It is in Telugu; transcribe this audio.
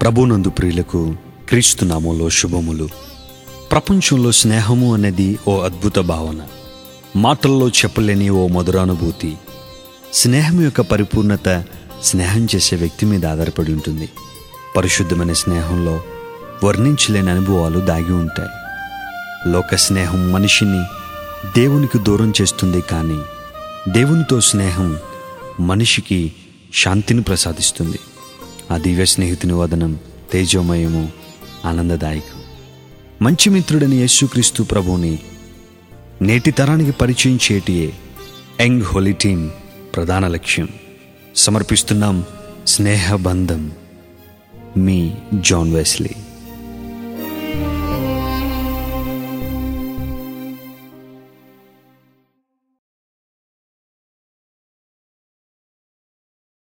ప్రభునందు ప్రియులకు క్రీస్తు నామంలో శుభములు ప్రపంచంలో స్నేహము అనేది ఓ అద్భుత భావన మాటల్లో చెప్పలేని ఓ మధురానుభూతి స్నేహం యొక్క పరిపూర్ణత స్నేహం చేసే వ్యక్తి మీద ఆధారపడి ఉంటుంది పరిశుద్ధమైన స్నేహంలో వర్ణించలేని అనుభవాలు దాగి ఉంటాయి లోక స్నేహం మనిషిని దేవునికి దూరం చేస్తుంది కానీ దేవునితో స్నేహం మనిషికి శాంతిని ప్రసాదిస్తుంది ఆ దివ్య స్నేహితుని వదనం తేజోమయము ఆనందదాయకం మంచి మిత్రుడని యేసుక్రీస్తు ప్రభువుని నేటి తరానికి పరిచయం చేయటియే యంగ్ హోలీ టీమ్ ప్రధాన లక్ష్యం సమర్పిస్తున్నాం స్నేహబంధం మీ జాన్ వెస్లీ